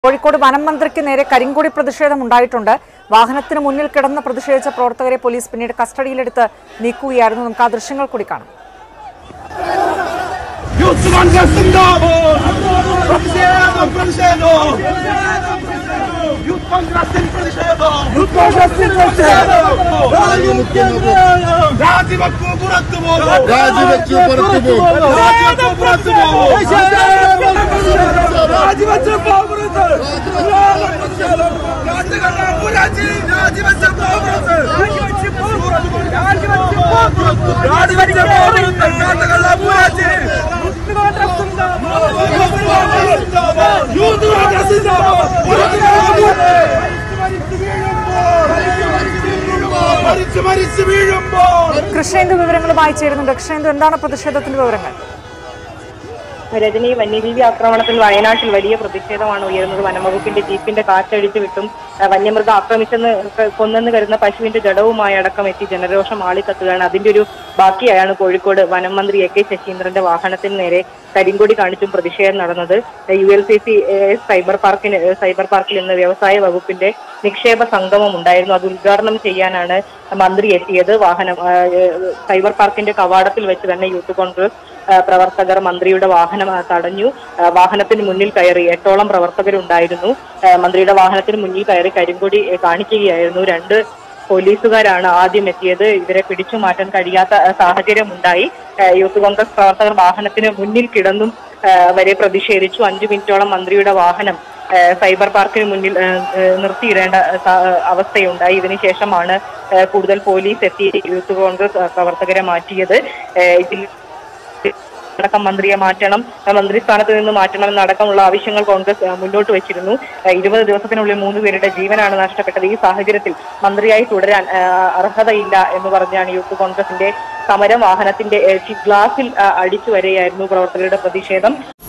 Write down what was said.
കോഴിക്കോട് വനം മന്ത്രിക്ക് നേരെ കരിങ്കൊടി പ്രതിഷേധം ഉണ്ടായിട്ടുണ്ട് വാഹനത്തിന് മുന്നിൽ കിടന്ന് പ്രതിഷേധിച്ച പ്രവർത്തകരെ പോലീസ് പിന്നീട് കസ്റ്റഡിയിലെടുത്ത് നീക്കുകയായിരുന്നു നമുക്ക് ആ ദൃശ്യങ്ങൾ കൂടി കാണാം യൂത്ത് കോൺഗ്രസ് സിന്ദാബാദ് പ്രതിഷേധം പ്രതിഷേധം യൂത്ത് കോൺഗ്രസിൽ പ്രതിഷേധം യൂത്ത് കോൺഗ്രസിൽ പ്രതിഷേധം രാജിവെക്കൂ പുറത്തു പോകും രാജിവെക്കൂ പുറത്തു പോകും രാജിവെക്കൂ പുറത്തു പോകും രാജിവെച്ചു പോകരുത് രാജിവെക്കൂ രാജി രാജിവെച്ചു പോകരുത് രാജിവെച്ചു പോകരുത് രാജിവെച്ചു പോകരുത് കാട്ടുകള്ള പൂരാജി യൂത്ത് കോൺഗ്രസ് മരിച്ചു മരിച്ചു വീഴുമ്പോൾ കൃഷ്ണേന്ദു വിവരങ്ങളുമായി ചേരുന്നുണ്ട് കൃഷ്ണേന്ദു എന്താണ് പ്രതിഷേധത്തിന്റെ വിവരങ്ങൾ രജനി വന്യജീവി ആക്രമണത്തിൽ വയനാട്ടിൽ വലിയ പ്രതിഷേധമാണ് ഉയരുന്നത് വനംവകുപ്പിന്റെ ജീപ്പിന്റെ കാറ്റഴിച്ചു വിട്ടും ആ, വന്യമൃഗം ആക്രമിച്ചെന്ന് ക- കൊന്നെന്ന് കരുതുന്ന പശുവിന്റെ ജഡവുമായി അടക്കം എത്തി ജനരോഷം ആളിക്കത്തുകയാണ് അതിന്റെ ഒരു ബാക്കിയായാണ് കോഴിക്കോട് വനം മന്ത്രി എ കെ ശശീന്ദ്രന്റെ വാഹനത്തിന് നേരെ കരിങ്കൊടി കാണിച്ചും പ്രതിഷേധം നടന്നത് U L C C cyber പാർക്കിന് ഏ, സൈബർ പാർക്കിൽ ഇന്ന് വ്യവസായ വകുപ്പിന്റെ നിക്ഷേപ സംഗമം ഉണ്ടായിരുന്നു അത് ഉദ്ഘാടനം ചെയ്യാനാണ് മന്ത്രി എത്തിയത് വാഹനം ആ, ഏ, സൈബർ പാർക്കിന്റെ കവാടത്തിൽ വെച്ച് തന്നെ യൂത്ത് കോൺഗ്രസ് ആ, പ്രവർത്തകർ മന്ത്രിയുടെ വാഹനം ആ, തടഞ്ഞു ആ, വാഹനത്തിന് മുന്നിൽ കയറി എട്ടോളം പ്രവർത്തകരുണ്ടായിരുന്നു ആ, മന്ത്രിയുടെ വാഹനത്തിന് മുന്നിൽ കയറി കരിങ്കൊടി ഏ, കാണിക്കുകയായിരുന്നു രണ്ട് പോലീസുകാരാണ് ആദ്യം എത്തിയത് ഇവരെ പിടിച്ചു മാറ്റാൻ കഴിയാത്ത ആ, സാഹചര്യം ഉണ്ടായി ആ, യൂത്ത് കോൺഗ്രസ് പ്രവർത്തകർ വാഹനത്തിന് മുന്നിൽ കിടന്നും ആ, വരെ പ്രതിഷേധിച്ചു അഞ്ചു മിനിറ്റോളം മന്ത്രിയുടെ വാഹനം ആ, സൈബർ പാർക്കിന് മുന്നിൽ ആ, ആ, നിർത്തിയിടേണ്ട സ- അവസ്ഥയുണ്ടായി ഇതിനുശേഷമാണ് ആ, കൂടുതൽ പോലീസ് എത്തി യൂത്ത് കോൺഗ്രസ് ആ, പ്രവർത്തകരെ മാറ്റിയത് ആ, ഇതിൽ അടക്കം മന്ത്രിയെ മാറ്റണം ആ, മന്ത്രിസ്ഥാനത്ത് നിന്ന് മാറ്റണം എന്നടക്കമുള്ള ആവശ്യങ്ങൾ കോൺഗ്രസ് ആ, മുന്നോട്ട് വെച്ചിരുന്നു ആ, ഇരുപത് ദിവസത്തിനുള്ളിൽ മൂന്ന് പേരുടെ ജീവനാണ് നഷ്ടപ്പെട്ടത് ഈ സാഹചര്യത്തിൽ മന്ത്രിയായി തുടരാൻ ആ, അർഹതയില്ല എന്ന് പറഞ്ഞാണ് യൂത്ത് കോൺഗ്രസിന്റെ സമരം വാഹനത്തിന്റെ ഏ, ഗ്ലാസിൽ ആ, അടിച്ചു വരെയായിരുന്നു പ്രവർത്തകരുടെ പ്രതിഷേധം